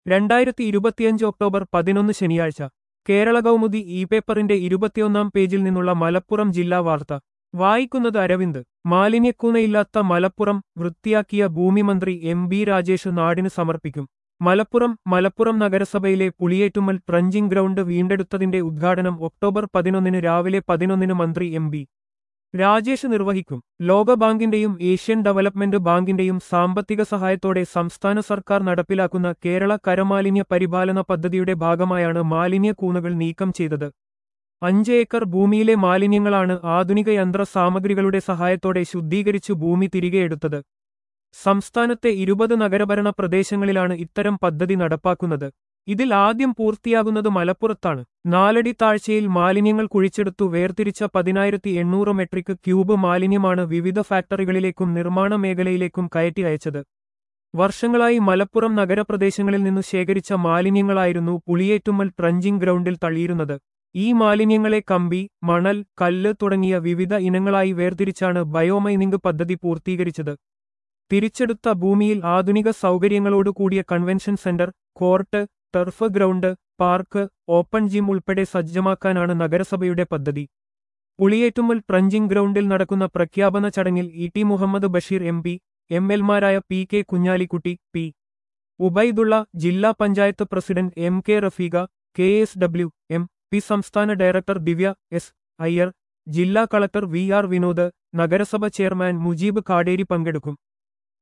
രണ്ടായിരത്തി ഇരുപത്തിയഞ്ച് ഒക്ടോബർ പതിനൊന്ന് ശനിയാഴ്ച കേരള കൗമുദി ഇ പേപ്പറിന്റെ ഇരുപത്തിയൊന്നാം പേജിൽ നിന്നുള്ള മലപ്പുറം ജില്ലാ വാർത്ത വായിക്കുന്നത് അരവിന്ദ് മാലിന്യക്കൂനയില്ലാത്ത മലപ്പുറം വൃത്തിയാക്കിയ ഭൂമിമന്ത്രി എം ബി രാജേഷ് നാടിന് സമർപ്പിക്കും മലപ്പുറം മലപ്പുറം നഗരസഭയിലെ പുളിയേറ്റുമ്മൽ ട്രഞ്ചിംഗ് ഗ്രൗണ്ട് വീണ്ടെടുത്തതിന്റെ ഉദ്ഘാടനം ഒക്ടോബർ പതിനൊന്നിന് രാവിലെ പതിനൊന്നിന് മന്ത്രി എം ബി രാജേഷ് നിർവഹിക്കും ലോകബാങ്കിന്റെയും ഏഷ്യൻ ഡെവലപ്മെന്റ് ബാങ്കിന്റെയും സാമ്പത്തിക സഹായത്തോടെ സംസ്ഥാന സർക്കാർ നടപ്പിലാക്കുന്ന കേരള കരമാലിന്യ പരിപാലന പദ്ധതിയുടെ ഭാഗമായാണ് മാലിന്യ കൂനകൾ നീക്കം ചെയ്തത് അഞ്ച് ഏക്കർ ഭൂമിയിലെ മാലിന്യങ്ങളാണ് ആധുനിക യന്ത്ര സാമഗ്രികളുടെ സഹായത്തോടെ ശുദ്ധീകരിച്ചു ഭൂമി തിരികെ എടുത്തത് സംസ്ഥാനത്തെ ഇരുപത് നഗരഭരണ പ്രദേശങ്ങളിലാണ് ഇത്തരം പദ്ധതി നടപ്പാക്കുന്നത് ഇതിൽ ആദ്യം പൂർത്തിയാകുന്നത് മലപ്പുറത്താണ് നാലടി താഴ്ചയിൽ മാലിന്യങ്ങൾ കുഴിച്ചെടുത്തു വേർതിരിച്ച പതിനായിരത്തി എണ്ണൂറ് മെട്രിക് ക്യൂബ് മാലിന്യമാണ് വിവിധ ഫാക്ടറികളിലേക്കും നിർമ്മാണ മേഖലയിലേക്കും കയറ്റി അയച്ചത് വർഷങ്ങളായി മലപ്പുറം നഗരപ്രദേശങ്ങളിൽ നിന്നു ശേഖരിച്ച മാലിന്യങ്ങളായിരുന്നു പുളിയേറ്റുമ്മൽ ട്രഞ്ചിംഗ് ഗ്രൗണ്ടിൽ തള്ളിയിരുന്നത് ഈ മാലിന്യങ്ങളെ കമ്പി മണൽ കല്ല് തുടങ്ങിയ വിവിധ ഇനങ്ങളായി വേർതിരിച്ചാണ് ബയോമൈനിംഗ് പദ്ധതി പൂർത്തീകരിച്ചത് തിരിച്ചെടുത്ത ഭൂമിയിൽ ആധുനിക സൗകര്യങ്ങളോടുകൂടിയ convention centre court turf ground park open gym ഉൾപ്പെടെ സജ്ജമാക്കാനാണ് നഗരസഭയുടെ പദ്ധതി പുളിയേറ്റുമ്മൽ ട്രഞ്ചിംഗ് ഗ്രൗണ്ടിൽ നടക്കുന്ന പ്രഖ്യാപന ചടങ്ങിൽ E T Muhammad Basheer M P M എൽമാരായ P K Kunhalikutty P Ubaidullah ജില്ലാ panchayat president M K Rafeeqa K S W M P സംസ്ഥാന ഡയറക്ടർ ദിവ്യ എസ് അയ്യർ ജില്ലാ കളക്ടർ വി ആർ വിനോദ് നഗരസഭ ചെയർമാൻ മുജീബ് കാടേരി പങ്കെടുക്കും